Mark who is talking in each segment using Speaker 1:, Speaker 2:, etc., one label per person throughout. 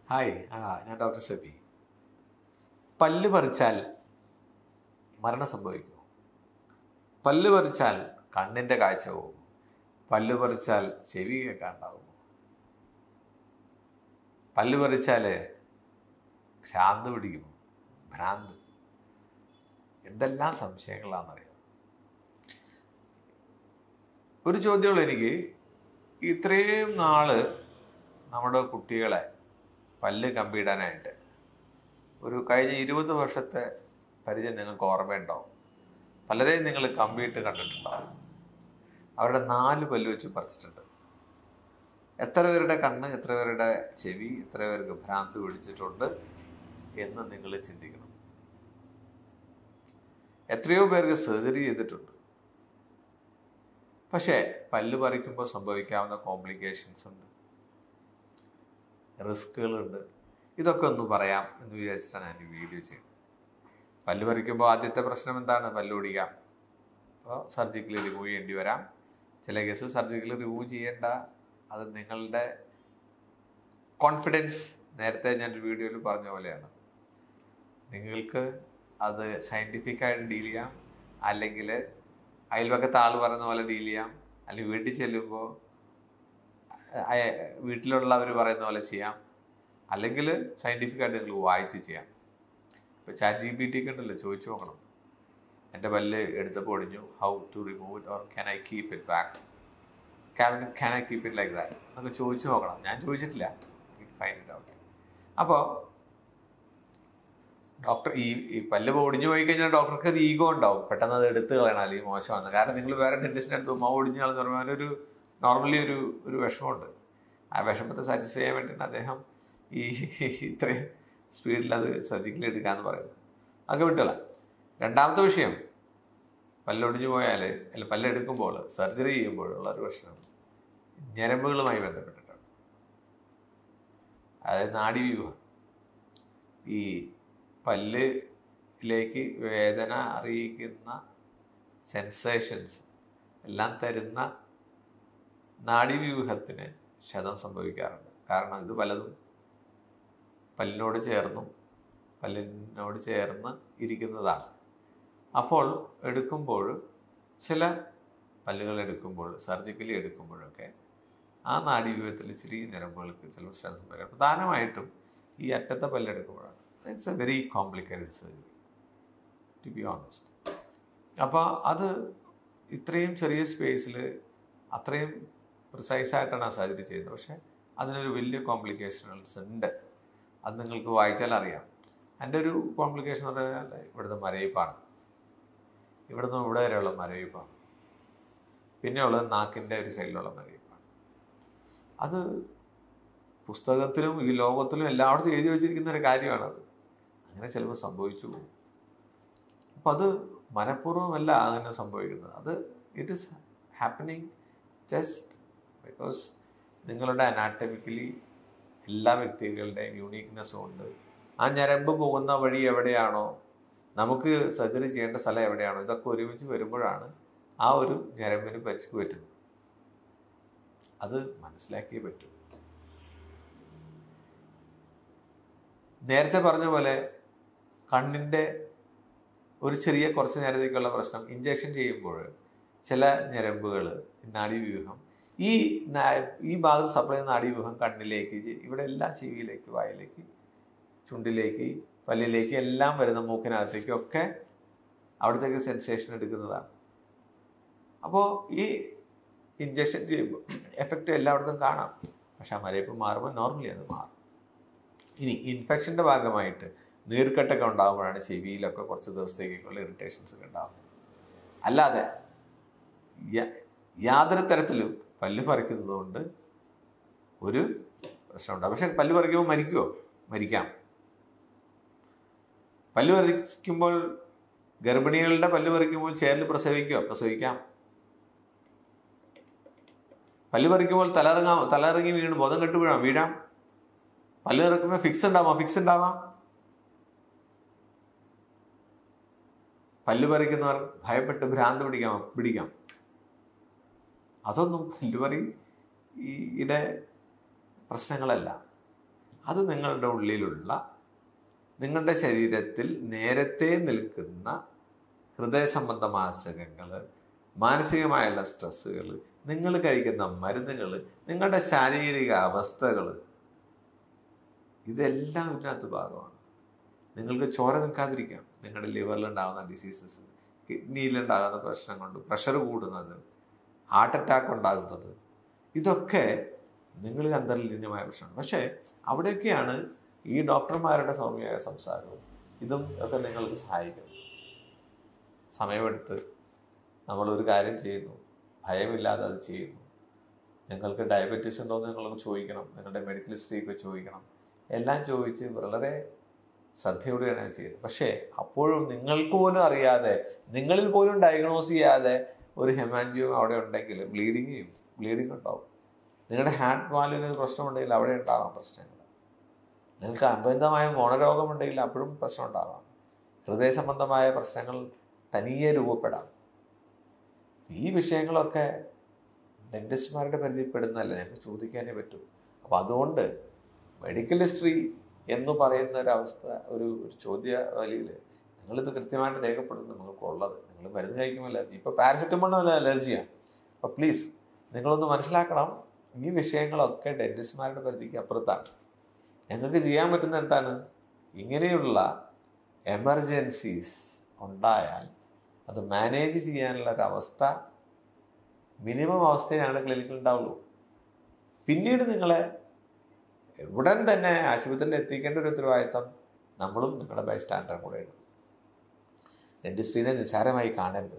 Speaker 1: hi ആ ഞാൻ doctor SEBI പല്ല് പറിച്ചാൽ മരണം സംഭവിക്കുമോ പല്ല് പറിച്ചാൽ കണ്ണിൻ്റെ കാഴ്ച പോകും പല്ല് പറിച്ചാൽ ചെവി കേൾക്കാണ്ടാവും പല്ല് പറിച്ചാൽ ഭ്രാന്ത് പിടിക്കുമോ ഭ്രാന്ത് എന്തെല്ലാം സംശയങ്ങളാണെന്നറിയാം ഒരു ചോദ്യമുള്ളൂ എനിക്ക് ഇത്രയും നാള് നമ്മുടെ കുട്ടികളെ പല്ല് കമ്പിയിടാനായിട്ട് ഒരു കഴിഞ്ഞ ഇരുപത് വർഷത്തെ പരിചയം നിങ്ങൾക്ക് ഓർമ്മയുണ്ടാവും പലരെയും നിങ്ങൾ കമ്പിയിട്ട് കണ്ടിട്ടുണ്ടാവും അവരുടെ നാല് പല്ല് വെച്ച് പറിച്ചിട്ടുണ്ട് എത്ര പേരുടെ കണ്ണ് എത്ര പേരുടെ ചെവി എത്ര പേർക്ക് ഭ്രാന്ത് പിടിച്ചിട്ടുണ്ട് എന്ന് നിങ്ങൾ ചിന്തിക്കണം എത്രയോ പേർക്ക് സർജറി ചെയ്തിട്ടുണ്ട് പക്ഷേ പല്ല് പറിക്കുമ്പോൾ സംഭവിക്കാവുന്ന കോംപ്ലിക്കേഷൻസ് ഉണ്ട് റിസ്കുകളുണ്ട് ഇതൊക്കെ ഒന്ന് പറയാം എന്ന് വിചാരിച്ചിട്ടാണ് ഞാൻ ഈ വീഡിയോ ചെയ്യുന്നത് പല്ല് പറിക്കുമ്പോൾ ആദ്യത്തെ പ്രശ്നം എന്താണ് പല്ല് ഒടിക്കാം അപ്പോൾ സർജിക്കലി റിമൂവ് ചെയ്യേണ്ടി വരാം ചില കേസ് സർജിക്കലി റിമൂവ് ചെയ്യേണ്ട അത് നിങ്ങളുടെ കോൺഫിഡൻസ് നേരത്തെ ഞാൻ ഒരു വീഡിയോയിൽ പറഞ്ഞ പോലെയാണ് നിങ്ങൾക്ക് അത് സയൻറ്റിഫിക്കായിട്ട് ഡീൽ ചെയ്യാം അല്ലെങ്കിൽ അയൽവക്കത്തെ ആൾ പറയുന്ന പോലെ ഡീൽ ചെയ്യാം അല്ലെങ്കിൽ വീട്ടിൽ ചെല്ലുമ്പോൾ അയ- വീട്ടിലുള്ളവർ പറയുന്ന പോലെ ചെയ്യാം അല്ലെങ്കിൽ സയൻറ്റിഫിക്കായിട്ട് നിങ്ങൾ വായിച്ച് ചെയ്യാം ഇപ്പോൾ ചാറ്റ് ജി ബി ടി ഒക്കെ ഉണ്ടല്ലോ ചോദിച്ചു നോക്കണം എൻ്റെ പല്ല് എടുത്തപ്പോൾ ഒടിഞ്ഞു how to remove it or can I keep it back can can I keep it like that എന്നൊക്കെ ചോദിച്ചു നോക്കണം ഞാൻ ചോദിച്ചിട്ടില്ല ഫൈൻഡ് ഇറ്റ് ഔട്ട് അപ്പോൾ ഡോക്ടർ ഈ ഈ പല്ല് ഒടിഞ്ഞു പോയി കഴിഞ്ഞാൽ ഡോക്ടർക്ക് ഒരു ഈഗോ ഉണ്ടാവും പെട്ടെന്ന് അത് എടുത്ത് കളയണം അല്ലെങ്കിൽ മോശമാണ് കാരണം നിങ്ങൾ വേറെ ഡെന്റിസ്റ്റിൻ്റെ അടുത്ത് മാവ് ഒടിഞ്ഞു കളെന്ന് പറയുമ്പോൾ ഒരു നോർമലി ഒരു ഒരു വിഷമമുണ്ട് ആ വിഷമത്തെ സാറ്റിസ്ഫൈ ചെയ്യാൻ വേണ്ടിയിട്ട് അദ്ദേഹം ഈ ഇത്രയും സ്പീഡിൽ അത് സർജിക്കലി എടുക്കാന്ന് പറയുന്നത് അതൊക്കെ വിട്ടുകള രണ്ടാമത്തെ വിഷയം പല്ലൊടിഞ്ഞു പോയാൽ അല്ല പല്ലെടുക്കുമ്പോൾ സർജറി ചെയ്യുമ്പോഴുള്ള ഒരു പ്രശ്നം ഞരമ്പുകളുമായി ബന്ധപ്പെട്ടിട്ടാണ് അതായത് നാഡീവ്യൂഹം ഈ പല്ലിലേക്ക് വേദന അറിയിക്കുന്ന സെൻസേഷൻസ് എല്ലാം തരുന്ന നാഡീവ്യൂഹത്തിന് ക്ഷതം സംഭവിക്കാറുണ്ട് കാരണം ഇത് പലതും പല്ലിനോട് ചേർന്നും പല്ലിനോട് ചേർന്ന് ഇരിക്കുന്നതാണ് അപ്പോൾ എടുക്കുമ്പോൾ ചില പല്ലുകൾ എടുക്കുമ്പോൾ സർജിക്കലി എടുക്കുമ്പോഴൊക്കെ ആ നാഡീവ്യൂഹത്തിൽ ചെറിയ ഞരമ്പുകൾക്ക് ചിലപ്പോൾ ക്ഷതം സംഭവിക്കാം പ്രധാനമായിട്ടും ഈ അറ്റത്തെ പല്ലെടുക്കുമ്പോഴാണ് it's a very complicated surgery to be honest അപ്പോൾ അത് ഇത്രയും ചെറിയ സ്പേസിൽ അത്രയും പ്രിസൈസ് ആയിട്ടാണ് ആ സർജറി ചെയ്യുന്നത് പക്ഷേ അതിനൊരു വലിയ കോംപ്ലിക്കേഷൻസ് ഉണ്ട് അത് നിങ്ങൾക്ക് വായിച്ചാൽ അറിയാം എൻ്റെ ഒരു കോംപ്ലിക്കേഷൻ എന്ന് പറഞ്ഞാൽ ഇവിടുത്തെ മരവിപ്പാണ് ഇവിടുന്ന് ഇവിടെ വരെയുള്ള മരവിപ്പാണ് പിന്നെയുള്ളത് നാക്കിൻ്റെ ഒരു സൈഡിലുള്ള മരവിപ്പാണ് അത് പുസ്തകത്തിലും ഈ ലോകത്തിലും എല്ലായിടത്തും എഴുതി വെച്ചിരിക്കുന്ന ഒരു കാര്യമാണത് അങ്ങനെ ചിലപ്പോൾ സംഭവിച്ചു പോകും അപ്പം അത് മനഃപൂർവ്വമല്ല അങ്ങനെ സംഭവിക്കുന്നത് അത് it is happening just because നിങ്ങളുടെ അനാറ്റമിക്കലി എല്ലാ വ്യക്തികളുടെയും യൂണീക്നെസ്സും ഉണ്ട് ആ ഞരമ്പ് പോകുന്ന വഴി എവിടെയാണോ നമുക്ക് സർജറി ചെയ്യേണ്ട സ്ഥലം എവിടെയാണോ ഇതൊക്കെ ഒരുമിച്ച് വരുമ്പോഴാണ് ആ ഒരു ഞരമ്പിന് പരിക്ക് പറ്റുന്നത് അത് മനസ്സിലാക്കിയേ പറ്റൂ നേരത്തെ പറഞ്ഞ പോലെ കണ്ണിൻ്റെ ഒരു ചെറിയ കുറച്ച് നേരത്തേക്കുള്ള പ്രശ്നം ഇഞ്ചക്ഷൻ ചെയ്യുമ്പോൾ ചില ഞരമ്പുകൾ നാഡീവ്യൂഹം ഈ നാ- ഈ ഭാഗത്ത് സപ്ലൈ ചെയ്യുന്ന നാഡീവ്യൂഹം കണ്ണിലേക്ക് ചെ- ഇവിടെ എല്ലാ ചെവിയിലേക്ക് വായിലേക്ക് ചുണ്ടിലേക്ക് പല്ലിലേക്ക് എല്ലാം വരുന്ന മൂക്കിനകത്തേക്കും ഒക്കെ അവിടത്തേക്ക് സെൻസേഷൻ എടുക്കുന്നതാണ് അപ്പോൾ ഈ ഇഞ്ചക്ഷൻ ചെയ്യുമ്പോൾ എഫക്റ്റ് എല്ലായിടത്തും കാണാം പക്ഷെ ആ മരയിപ്പ് മാറുമ്പോൾ നോർമലി അത് മാറും ഇനി ഇൻഫെക്ഷൻ്റെ ഭാഗമായിട്ട് നീർക്കെട്ടൊക്കെ ഉണ്ടാകുമ്പോഴാണ് ചെവിയിലൊക്കെ കുറച്ച് ദിവസത്തേക്കുള്ള ഇറിറ്റേഷൻസ് ഒക്കെ ഉണ്ടാകുന്നത് അല്ലാതെ യ- യാതൊരു തരത്തിലും പല്ല് പറിക്കുന്നത് കൊണ്ട് ഒരു പ്രശ്നമുണ്ടാകും പക്ഷെ പല്ല് പറിക്കുമ്പോൾ മരിക്കുമോ മരിക്കാം പല്ല് പറിക്കുമ്പോൾ ഗർഭിണികളുടെ പല്ല് പറിക്കുമ്പോൾ ചേരിൽ പ്രസവിക്കുമോ പ്രസവിക്കാം പല്ല് പറിക്കുമ്പോൾ തലയിറങ്ങാം തലയിറങ്ങി വീണ് ബോധം കെട്ട് വീഴാം വീഴാം പല്ല് ഇറക്കുമ്പോൾ ഫിക്സ് ഉണ്ടാവാം ഫിക്സ് ഉണ്ടാവാം പല്ല് പറിക്കുന്നവർ ഭയപ്പെട്ട് ഭ്രാന്ത് പിടിക്കാം പിടിക്കാം അതൊന്നും പല്ല് പറി ഈയുടെ പ്രശ്നങ്ങളല്ല അത് നിങ്ങളുടെ ഉള്ളിലുള്ള നിങ്ങളുടെ ശരീരത്തിൽ നേരത്തെ നിൽക്കുന്ന ഹൃദയ സംബന്ധമായ അസുഖങ്ങൾ മാനസികമായുള്ള സ്ട്രെസ്സുകൾ നിങ്ങൾ കഴിക്കുന്ന മരുന്നുകൾ നിങ്ങളുടെ ശാരീരിക അവസ്ഥകൾ ഇതെല്ലാം ഇതിനകത്ത് ഭാഗമാണ് നിങ്ങൾക്ക് ചോര നിൽക്കാതിരിക്കാം നിങ്ങളുടെ ലിവറിലുണ്ടാകുന്ന ഡിസീസസ് കിഡ്നിയിലുണ്ടാകുന്ന പ്രശ്നം കൊണ്ട് പ്രഷർ കൂടുന്നത് ഹാർട്ട് അറ്റാക്ക് ഉണ്ടാകുന്നത് ഇതൊക്കെ നിങ്ങളിൽ അന്തർലീനമായ പ്രശ്നമാണ് പക്ഷേ അവിടെയൊക്കെയാണ് ഈ ഡോക്ടർമാരുടെ സൗമ്യമായ സംസാരവും ഇതും ഒക്കെ നിങ്ങൾക്ക് സഹായിക്കുന്നത് സമയമെടുത്ത് നമ്മളൊരു കാര്യം ചെയ്യുന്നു ഭയമില്ലാതെ അത് ചെയ്യുന്നു നിങ്ങൾക്ക് ഡയബറ്റീസ് ഉണ്ടോ എന്ന് നിങ്ങൾക്ക് ചോദിക്കണം നിങ്ങളുടെ മെഡിക്കൽ ഹിസ്റ്ററിയൊക്കെ ചോദിക്കണം എല്ലാം ചോദിച്ച് വളരെ ശ്രദ്ധയോടെയാണ് ഞാൻ ചെയ്യുന്നത് പക്ഷേ അപ്പോഴും നിങ്ങൾക്ക് പോലും അറിയാതെ നിങ്ങളിൽ പോലും ഡയഗ്നോസ് ചെയ്യാതെ ഒരു ഹെമാൻജിയോ അവിടെ ഉണ്ടെങ്കിൽ ബ്ലീഡിങ് ചെയ്യും ബ്ലീഡിങ് ഉണ്ടാവും നിങ്ങളുടെ ഹാർട്ട് വാല്യൂവിന് ഒരു പ്രശ്നമുണ്ടെങ്കിൽ അവിടെ ഉണ്ടാവാം പ്രശ്നങ്ങൾ നിങ്ങൾക്ക് അബന്ധമായ മോണരോഗമുണ്ടെങ്കിൽ അപ്പോഴും പ്രശ്നം ഉണ്ടാവാം ഹൃദയ സംബന്ധമായ പ്രശ്നങ്ങൾ തനിയെ രൂപപ്പെടാം ഈ വിഷയങ്ങളൊക്കെ ഡെന്റിസ്റ്റ്മാരുടെ പരിധിപ്പെടുന്നതല്ല ഞങ്ങൾക്ക് ചോദിക്കാനേ പറ്റൂ അപ്പോൾ അതുകൊണ്ട് മെഡിക്കൽ ഹിസ്റ്ററി എന്ന് പറയുന്ന ഒരു അവസ്ഥ ഒരു ഒരു ചോദ്യ വലിയിൽ നിങ്ങളിത് കൃത്യമായിട്ട് രേഖപ്പെടുത്തുന്നത് നിങ്ങൾക്കുള്ളത് നിങ്ങൾ മരുന്ന് കഴിക്കുമ്പോൾ അലർജി ഇപ്പോൾ പാരസെറ്റമോളിന് അലർജിയാണ് അപ്പോൾ പ്ലീസ് നിങ്ങളൊന്ന് മനസ്സിലാക്കണം ഈ വിഷയങ്ങളൊക്കെ ഡെന്റിസ്റ്റ്മാരുടെ പരിധിക്ക് അപ്പുറത്താണ് ഞങ്ങൾക്ക് ചെയ്യാൻ പറ്റുന്ന എന്താണ് ഇങ്ങനെയുള്ള എമർജൻസീസ് ഉണ്ടായാൽ അത് മാനേജ് ചെയ്യാനുള്ള ഒരു അവസ്ഥ മിനിമം അവസ്ഥയാണ് ക്ലിനിക്കിൽ ഉണ്ടാവുള്ളൂ പിന്നീട് നിങ്ങളെ ഉടൻ തന്നെ ആശുപത്രിയിൽ എത്തിക്കേണ്ട ഒരു ഉത്തരവാദിത്തം നമ്മളും നിങ്ങളുടെ ബൈ സ്റ്റാൻഡറും കൂടെയാണ് ഡെന്റിസ്ട്രീനെ നിസ്സാരമായി കാണരുത്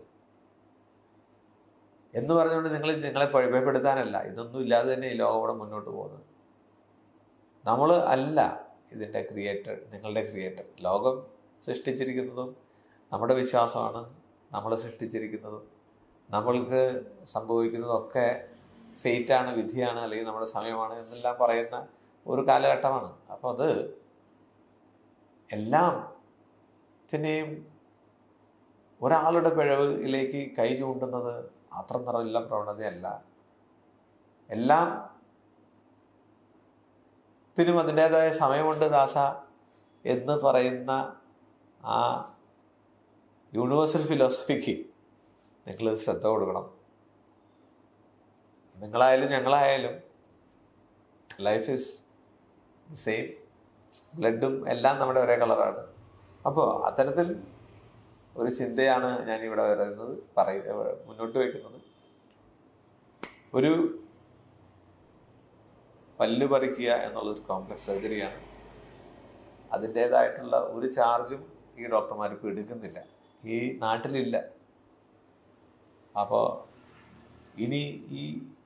Speaker 1: എന്ന് പറഞ്ഞുകൊണ്ട് നിങ്ങൾ നിങ്ങളെ ഭയപ്പെടുത്താനല്ല ഇതൊന്നും ഇല്ലാതെ തന്നെ ഈ ലോകം ഇവിടെ മുന്നോട്ട് പോകുന്നത് നമ്മൾ അല്ല ഇതിൻ്റെ ക്രിയേറ്റർ നിങ്ങളുടെ ക്രിയേറ്റർ ലോകം സൃഷ്ടിച്ചിരിക്കുന്നതും നമ്മുടെ വിശ്വാസമാണ് നമ്മൾ സൃഷ്ടിച്ചിരിക്കുന്നതും നമ്മൾക്ക് സംഭവിക്കുന്നതൊക്കെ ഫെയ്റ്റാണ് വിധിയാണ് അല്ലെങ്കിൽ നമ്മുടെ സമയമാണ് എന്നെല്ലാം പറയുന്ന ഒരു കാലഘട്ടമാണ് അപ്പോൾ അത് എല്ലാം തന്നെയും ഒരാളുടെ പിഴവിലേക്ക് കൈ ചൂണ്ടുന്നത് അത്ര നിറയില്ല പ്രവണതയല്ല എല്ലാം ത്തിനും അതിൻ്റെതായ സമയമുണ്ട് ദാസ എന്ന് പറയുന്ന ആ യൂണിവേഴ്സൽ ഫിലോസഫിക്ക് നിങ്ങൾ ശ്രദ്ധ കൊടുക്കണം നിങ്ങളായാലും ഞങ്ങളായാലും ലൈഫ് ഇസ് ദി സെയിം ബ്ലഡും എല്ലാം നമ്മുടെ ഒരേ കളറാണ് അപ്പോൾ അത്തരത്തിൽ ഒരു ചിന്തയാണ് ഞാൻ ഇവിടെ വരുന്നത് പറയുന്നത് മുന്നോട്ട് വയ്ക്കുന്നത് ഒരു പല്ല് പറിക്കുക എന്നുള്ളതൊരു കോംപ്ലക്സ് സർജറിയാണ് അതിൻ്റേതായിട്ടുള്ള ഒരു ചാർജും ഈ ഡോക്ടർമാർ ഇപ്പോൾ എടുക്കുന്നില്ല ഈ നാട്ടിലില്ല അപ്പോൾ ഇനി ഈ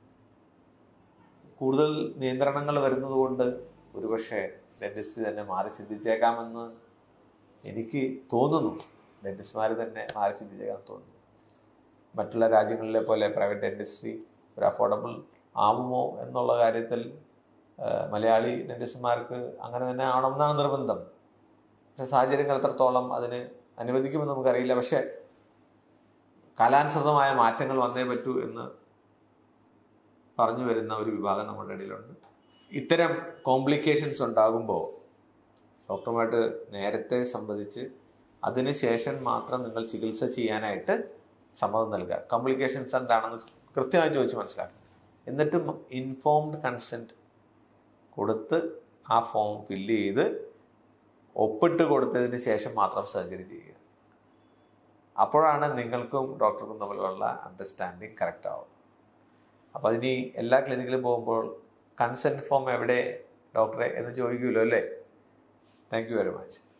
Speaker 1: കൂടുതൽ നിയന്ത്രണങ്ങൾ വരുന്നത് കൊണ്ട് ഒരുപക്ഷെ ഡെന്റിസ്റ്റ് തന്നെ മാറി ചിന്തിച്ചേക്കാമെന്ന് എനിക്ക് തോന്നുന്നു ഡെന്റിസ്റ്റ്മാർ തന്നെ മാറി ചിന്തിച്ചേക്കാൻ തോന്നുന്നു മറ്റുള്ള രാജ്യങ്ങളിലെ പോലെ പ്രൈവറ്റ് ഡെന്റിസ്ട്രി ഒരു അഫോർഡബിൾ ആവുമോ എന്നുള്ള കാര്യത്തിൽ മലയാളി ഡെന്റിസ്റ്റ്മാർക്ക് അങ്ങനെ തന്നെ ആവണമെന്നാണ് നിർബന്ധം പക്ഷെ സാഹചര്യങ്ങൾ എത്രത്തോളം അതിന് അനുവദിക്കുമെന്ന് നമുക്കറിയില്ല പക്ഷേ കാലാനുസൃതമായ മാറ്റങ്ങൾ വന്നേ പറ്റൂ എന്ന് പറഞ്ഞു വരുന്ന ഒരു വിഭാഗം നമ്മുടെ ഇടയിലുണ്ട് ഇത്തരം കോംപ്ലിക്കേഷൻസ് ഉണ്ടാകുമ്പോൾ ഡോക്ടറുമായിട്ട് നേരത്തെ സംബന്ധിച്ച് അതിന് ശേഷം മാത്രം നിങ്ങൾ ചികിത്സ ചെയ്യാനായിട്ട് സമ്മതം നൽകുക കോംപ്ലിക്കേഷൻസ് എന്താണെന്ന് കൃത്യമായി ചോദിച്ച് മനസ്സിലാക്കുക എന്നിട്ടും ഇൻഫോംഡ് കൺസെൻറ്റ് കൊടുത്ത് ആ ഫോം ഫില്ല് ചെയ്ത് ഒപ്പിട്ട് കൊടുത്തതിന് ശേഷം മാത്രം സർജറി ചെയ്യുക അപ്പോഴാണ് നിങ്ങൾക്കും ഡോക്ടർക്കും തമ്മിലുള്ള അണ്ടർസ്റ്റാൻഡിങ് കറക്റ്റ് ആവും അപ്പോൾ അതിനി എല്ലാ ക്ലിനിക്കിലും പോകുമ്പോൾ കൺസെൻറ്റ് ഫോം എവിടെ ഡോക്ടറെ എന്ന് ചോദിക്കുമല്ലോ അല്ലേ താങ്ക് യു വെരി മച്ച്